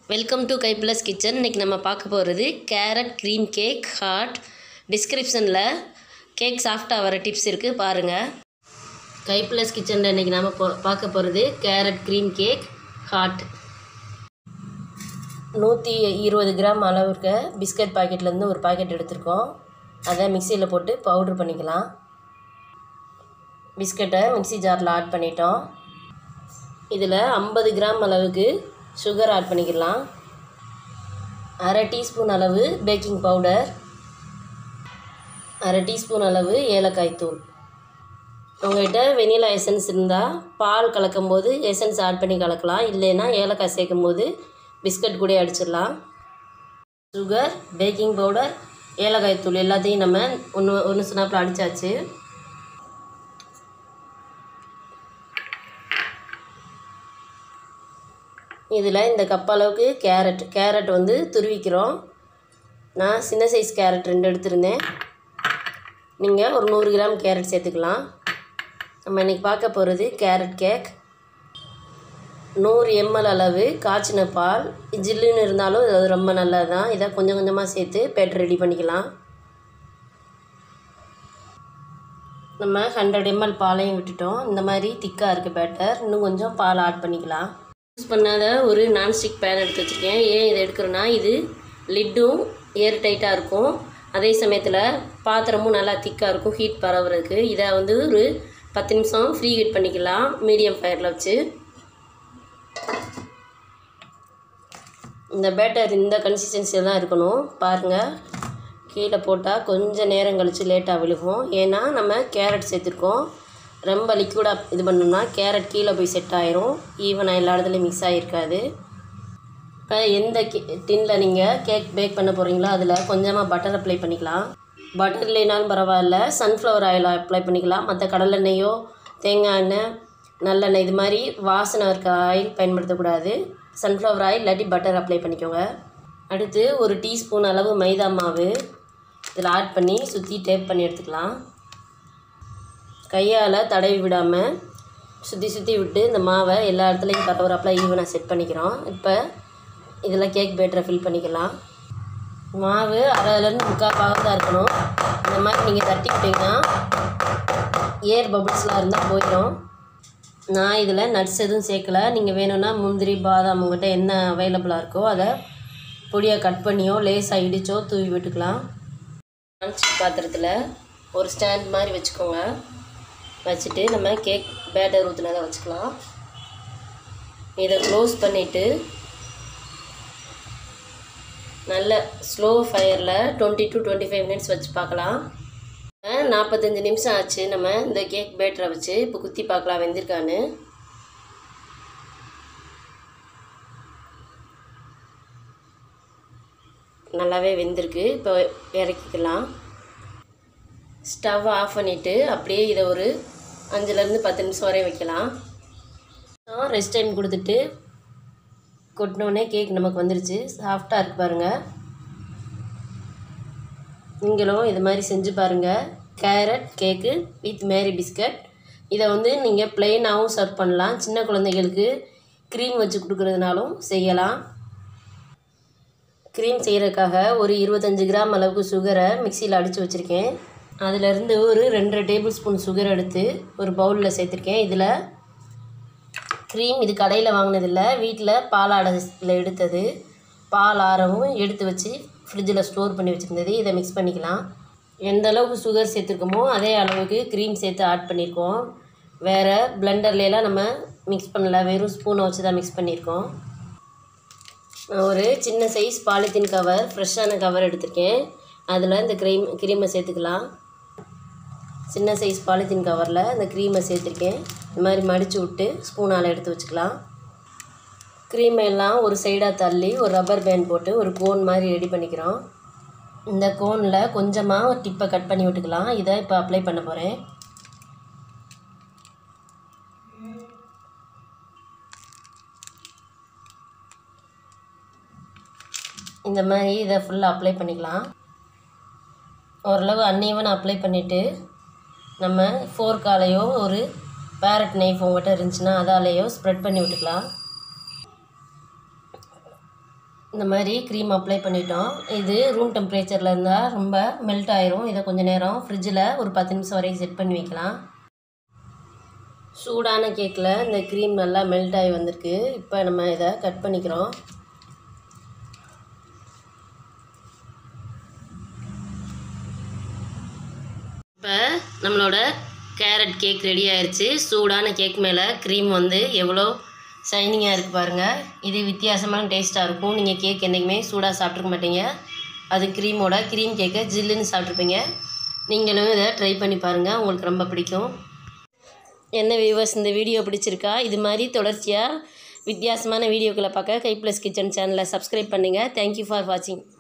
welcome to Kai plus kitchen இன்றைக்கி நம்ம பார்க்க போகிறது கேரட் க்ரீம் கேக் ஹாட் டிஸ்கிரிப்ஷனில் கேக் சாஃப்டாக வர டிப்ஸ் இருக்குது பாருங்கள் கை ப்ளஸ் கிச்சனில் இன்றைக்கி நம்ம போ பார்க்க போகிறது கேரட் க்ரீம் கேக் ஹாட் நூற்றி இருபது கிராம் அளவுக்கு பிஸ்கட் பாக்கெட்லேருந்து ஒரு பாக்கெட் எடுத்திருக்கோம் அதை மிக்சியில் போட்டு பவுட்ரு பண்ணிக்கலாம் பிஸ்கட்டை மிக்ஸி ஜாரில் ஆட் பண்ணிட்டோம் இதில் ஐம்பது கிராம் அளவுக்கு சுகர் ஆட் பண்ணிக்கலாம் அரை டீஸ்பூன் அளவு பேக்கிங் பவுடர் அரை டீஸ்பூன் அளவு ஏலக்காய் தூள் உங்கள்கிட்ட வெனிலா எசன்ஸ் இருந்தால் பால் கலக்கும் போது எசன்ஸ் ஆட் பண்ணி கலக்கலாம் இல்லைன்னா ஏலக்காய் சேர்க்கும் போது பிஸ்கட் கூட அடிச்சிடலாம் சுகர் பேக்கிங் பவுடர் ஏலக்காய் தூள் எல்லாத்தையும் நம்ம ஒன்று ஒன்று ஸ்னாப்பில் அடித்தாச்சு இதில் இந்த கப் அளவுக்கு கேரட் கேரட் வந்து துருவிக்கிறோம் நான் சின்ன சைஸ் கேரட் ரெண்டு எடுத்திருந்தேன் நீங்கள் ஒரு நூறு கிராம் கேரட் சேர்த்துக்கலாம் நம்ம இன்றைக்கி பார்க்க போகிறது கேரட் கேக் நூறு எம்எல் அளவு காய்ச்சின பால் ஜில்லுன்னு இருந்தாலும் அது ரொம்ப நல்லது தான் இதை கொஞ்சம் கொஞ்சமாக சேர்த்து பேட்டர் ரெடி பண்ணிக்கலாம் நம்ம ஹண்ட்ரட் எம்எல் பாலையும் விட்டுட்டோம் இந்த மாதிரி திக்காக இருக்குது பேட்டர் இன்னும் கொஞ்சம் பால் ஆட் பண்ணிக்கலாம் யூஸ் பண்ணாத ஒரு நான்ஸ்டிக் பேன் எடுத்து வச்சுருக்கேன் ஏன் இதை எடுக்கிறேன்னா இது லிட்டும் ஏர் டைட்டாக இருக்கும் அதே சமயத்தில் பாத்திரமும் நல்லா திக்காக இருக்கும் ஹீட் பரவுறதுக்கு இதை வந்து ஒரு பத்து நிமிஷம் ஃப்ரீ ஹீட் பண்ணிக்கலாம் மீடியம் ஃபயரில் வச்சு இந்த பேட்டர் இந்த கன்சிஸ்டன்சியில் தான் இருக்கணும் பாருங்கள் கீழே போட்டால் கொஞ்சம் நேரம் கழித்து லேட்டாக விழுகும் ஏன்னா நம்ம கேரட் சேர்த்துருக்கோம் ரொம்ப லிக்விடாக இது பண்ணோம்னா கேரட் கீழே போய் செட் ஆயிரும் ஈவனாக எல்லா இடத்துலையும் மிக்ஸ் ஆகிருக்காது இப்போ எந்த கே டின்னில் நீங்கள் கேக் பேக் பண்ண போகிறீங்களோ அதில் கொஞ்சமாக பட்டர் அப்ளை பண்ணிக்கலாம் பட்டர் இல்லைனாலும் பரவாயில்ல சன்ஃப்ளவர் ஆயில் அப்ளை பண்ணிக்கலாம் மற்ற கடலெண்ணெயோ தேங்காய் எண்ணெய் நல்லெண்ணெய் இது மாதிரி வாசனை இருக்க ஆயில் பயன்படுத்தக்கூடாது சன்ஃப்ளவர் ஆயில் இல்லாட்டி பட்டர் அப்ளை பண்ணிக்கோங்க அடுத்து ஒரு டீஸ்பூன் அளவு மைதா மாவு இதில் ஆட் பண்ணி சுற்றி டேப் பண்ணி எடுத்துக்கலாம் கையால் தடவி விடாமல் சுற்றி சுற்றி விட்டு இந்த மாவை எல்லா இடத்துலையும் கட்டவராப்பில் ஈவனாக செட் பண்ணிக்கிறோம் இப்போ இதில் கேக் பேட்டரை ஃபில் பண்ணிக்கலாம் மாவு அரைலேருந்து முக்கால் பாகம் தான் இருக்கணும் இந்த மாதிரி நீங்கள் தட்டி விட்டிங்கன்னா ஏர் பபுள்ஸ்லாம் இருந்தால் போயிடும் நான் இதில் நட்ஸ் எதுவும் சேர்க்கல நீங்கள் வேணும்னா முந்திரி பாதாம் உங்கள்கிட்ட என்ன அவைலபிளாக இருக்கோ அதை பொடியாக கட் பண்ணியோ லேசாக இடிச்சோ தூவி விட்டுக்கலாம் பாத்திரத்தில் ஒரு ஸ்டாண்ட் மாதிரி வச்சுக்கோங்க வச்சுட்டு நம்ம கேக் பேட்டர் ஊற்றுனதை வச்சுக்கலாம் இதை க்ளோஸ் பண்ணிவிட்டு நல்ல ஸ்லோ ஃபயரில் twenty to twenty five minutes வச்சு பார்க்கலாம் நாற்பத்தஞ்சு நிமிஷம் ஆச்சு நம்ம இந்த கேக் பேட்டரை வச்சு இப்போ குத்தி பார்க்கலாம் வெந்திருக்கான்னு நல்லாவே வெந்திருக்கு இப்போ இறக்கிக்கலாம் ஸ்டவ் ஆஃப் பண்ணிவிட்டு அப்படியே இதை ஒரு அஞ்சுலேருந்து பத்து நிமிஷம் வரையும் வைக்கலாம் ரெஸ்ட் டைம் கொடுத்துட்டு கொட்டினோடனே கேக் நமக்கு வந்துருச்சு சாஃப்டாக இருக்கு பாருங்கள் நீங்களும் இது மாதிரி செஞ்சு பாருங்கள் carrot cake with Marie biscuit இதை வந்து நீங்கள் ப்ளெயினாகவும் சர்வ் பண்ணலாம் சின்ன குழந்தைகளுக்கு க்ரீம் வச்சு கொடுக்குறதுனாலும் செய்யலாம் க்ரீம் செய்கிறதுக்காக ஒரு இருபத்தஞ்சி கிராம் அளவுக்கு சுகரை மிக்சியில் அடித்து வச்சுருக்கேன் அதிலேருந்து ஒரு ரெண்டரை டேபிள் ஸ்பூன் சுகர் எடுத்து ஒரு பவுலில் சேர்த்துருக்கேன் இதில் க்ரீம் இது கடையில் வாங்கினதில்ல வீட்டில் பாலாடத்தில் எடுத்தது பால் ஆரவும் எடுத்து வச்சு ஃப்ரிட்ஜில் ஸ்டோர் பண்ணி வச்சுருந்தது இதை மிக்ஸ் பண்ணிக்கலாம் எந்த அளவுக்கு சுகர் சேர்த்துருக்கோமோ அதே அளவுக்கு க்ரீம் சேர்த்து ஆட் பண்ணியிருக்கோம் வேறு பிளெண்டர்லாம் நம்ம மிக்ஸ் பண்ணல வெறும் ஸ்பூனை வச்சு தான் மிக்ஸ் பண்ணியிருக்கோம் நான் ஒரு சின்ன சைஸ் பாலித்தீன் கவர் ஃப்ரெஷ்ஷான கவர் எடுத்திருக்கேன் அதில் இந்த க்ரீம் க்ரீமை சேர்த்துக்கலாம் சின்ன சைஸ் பாலித்தீன் கவரில் இந்த க்ரீமை சேர்த்துருக்கேன் இந்த மாதிரி மடித்து விட்டு ஸ்பூனால் எடுத்து வச்சுக்கலாம் க்ரீமை எல்லாம் ஒரு சைடாக தள்ளி ஒரு ரப்பர் பேண்ட் போட்டு ஒரு கோன் மாதிரி ரெடி பண்ணிக்கிறோம் இந்த கோனில் கொஞ்சமாக ஒரு டிப்பை கட் பண்ணி விட்டுக்கலாம் இதை இப்போ அப்ளை பண்ண போகிறேன் இந்த மாதிரி இதை ஃபுல்லாக அப்ளை பண்ணிக்கலாம் ஓரளவு அன்னைவன் அப்ளை பண்ணிவிட்டு நம்ம ஃபோர்க்காலையோ ஒரு பேரட் நைஃப் உங்கள்கிட்ட இருந்துச்சுன்னா அதாலேயோ ஸ்ப்ரெட் பண்ணி விட்டுக்கலாம் இந்த மாதிரி க்ரீம் அப்ளை பண்ணிட்டோம் இது ரூம் டெம்பரேச்சரில் இருந்தால் ரொம்ப மெல்ட் ஆயிரும் இதை கொஞ்சம் நேரம் ஃப்ரிட்ஜில் ஒரு பத்து நிமிஷம் வரைக்கும் செட் பண்ணி வைக்கலாம் சூடான கேக்கில் இந்த க்ரீம் நல்லா மெல்ட் ஆகி வந்திருக்கு இப்போ நம்ம இதை கட் பண்ணிக்கிறோம் இப்போ நம்மளோட கேரட் கேக் ரெடி ஆயிடுச்சு சூடான கேக் மேலே க்ரீம் வந்து எவ்வளோ ஷைனிங்காக இருக்குது பாருங்கள் இது வித்தியாசமான டேஸ்ட்டாக இருக்கும் நீங்கள் கேக் என்றைக்குமே சூடாக சாப்பிட்ருக்க மாட்டீங்க அது க்ரீமோட க்ரீம் கேக்கை ஜில்லுன்னு சாப்பிட்ருப்பீங்க நீங்களும் இதை ட்ரை பண்ணி பாருங்கள் உங்களுக்கு ரொம்ப பிடிக்கும் என்ன வியூவர்ஸ் இந்த வீடியோ பிடிச்சிருக்கா இது மாதிரி தொடர்ச்சியாக வித்தியாசமான வீடியோக்களை பார்க்க கை ப்ளஸ் கிச்சன் சேனலை சப்ஸ்கிரைப் பண்ணுங்கள் தேங்க்யூ ஃபார் வாட்சிங்